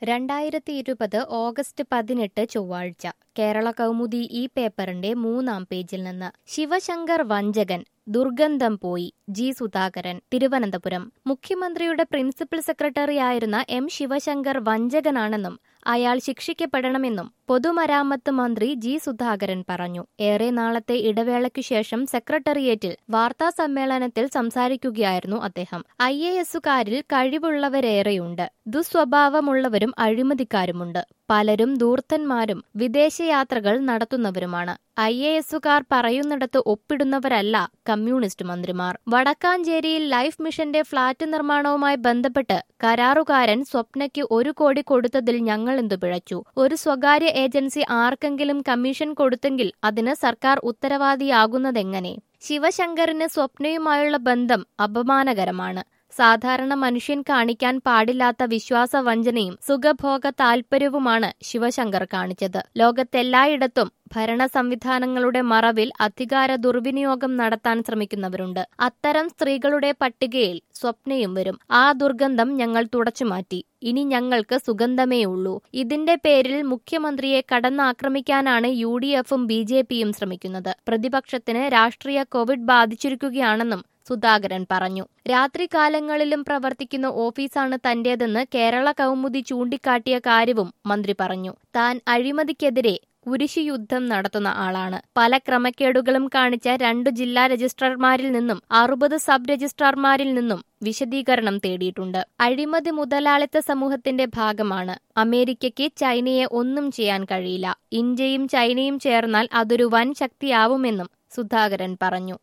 രണ്ടായിരത്തി ഇരുപത് ഓഗസ്റ്റ് പതിനെട്ട് ചൊവ്വാഴ്ച കേരള കൗമുദി ഈ പേപ്പറിന്റെ മൂന്നാം പേജിൽ നിന്ന് ശിവശങ്കർ വഞ്ചകൻ ദുർഗന്ധം പോയി ജി സുധാകരൻ തിരുവനന്തപുരം മുഖ്യമന്ത്രിയുടെ പ്രിൻസിപ്പൽ സെക്രട്ടറിയായിരുന്ന എം ശിവശങ്കർ വഞ്ചകനാണെന്നും അയാൾ ശിക്ഷിക്കപ്പെടണമെന്നും പൊതുമരാമത്ത് മന്ത്രി ജി സുധാകരൻ പറഞ്ഞു ഏറെ നാളത്തെ ഇടവേളയ്ക്കു ശേഷം സെക്രട്ടേറിയറ്റിൽ വാർത്താ സമ്മേളനത്തിൽ സംസാരിക്കുകയായിരുന്നു അദ്ദേഹം ഐ എ എസുകാരിൽ കഴിവുള്ളവരേറെയുണ്ട് ദുസ്വഭാവമുള്ളവരും അഴിമതിക്കാരുമുണ്ട് പലരും ദൂർത്തന്മാരും വിദേശയാത്രകൾ നടത്തുന്നവരുമാണ് ഐ എ എസുകാർ പറയുന്നിടത്ത് ഒപ്പിടുന്നവരല്ല കമ്മ്യൂണിസ്റ്റ് മന്ത്രിമാർ വടക്കാഞ്ചേരിയിൽ ലൈഫ് മിഷന്റെ ഫ്ളാറ്റ് നിർമ്മാണവുമായി ബന്ധപ്പെട്ട് കരാറുകാരൻ സ്വപ്നയ്ക്ക് ഒരു കോടി കൊടുത്തതിൽ ഞങ്ങൾ എന്തു പിഴച്ചു ഒരു സ്വകാര്യ ഏജൻസി ആർക്കെങ്കിലും കമ്മീഷൻ കൊടുത്തെങ്കിൽ അതിന് സർക്കാർ ഉത്തരവാദിയാകുന്നതെങ്ങനെ ശിവശങ്കറിന് സ്വപ്നയുമായുള്ള ബന്ധം അപമാനകരമാണ് സാധാരണ മനുഷ്യൻ കാണിക്കാൻ പാടില്ലാത്ത വിശ്വാസവഞ്ചനയും സുഖഭോഗ താൽപര്യവുമാണ് ശിവശങ്കർ കാണിച്ചത് ലോകത്തെല്ലായിടത്തും ഭരണ സംവിധാനങ്ങളുടെ മറവിൽ അധികാര ദുർവിനിയോഗം നടത്താൻ ശ്രമിക്കുന്നവരുണ്ട് അത്തരം സ്ത്രീകളുടെ പട്ടികയിൽ സ്വപ്നയും വരും ആ ദുർഗന്ധം ഞങ്ങൾ തുടച്ചുമാറ്റി ഇനി ഞങ്ങൾക്ക് സുഗന്ധമേ ഉള്ളൂ ഇതിന്റെ പേരിൽ മുഖ്യമന്ത്രിയെ കടന്നാക്രമിക്കാനാണ് യു ഡി എഫും ബി ജെ പിയും ശ്രമിക്കുന്നത് പ്രതിപക്ഷത്തിന് രാഷ്ട്രീയ കോവിഡ് ബാധിച്ചിരിക്കുകയാണെന്നും സുധാകരൻ പറഞ്ഞു രാത്രികാലങ്ങളിലും പ്രവർത്തിക്കുന്ന ഓഫീസാണ് തന്റേതെന്ന് കേരള കൗമുദി ചൂണ്ടിക്കാട്ടിയ കാര്യവും മന്ത്രി പറഞ്ഞു താൻ അഴിമതിക്കെതിരെ കുരിശുയുദ്ധം നടത്തുന്ന ആളാണ് പല ക്രമക്കേടുകളും കാണിച്ച രണ്ടു ജില്ലാ രജിസ്ട്രാർമാരിൽ നിന്നും അറുപത് സബ് രജിസ്ട്രാർമാരിൽ നിന്നും വിശദീകരണം തേടിയിട്ടുണ്ട് അഴിമതി മുതലാളിത്ത സമൂഹത്തിന്റെ ഭാഗമാണ് അമേരിക്കയ്ക്ക് ചൈനയെ ഒന്നും ചെയ്യാൻ കഴിയില്ല ഇന്ത്യയും ചൈനയും ചേർന്നാൽ അതൊരു വൻ ശക്തിയാവുമെന്നും സുധാകരൻ പറഞ്ഞു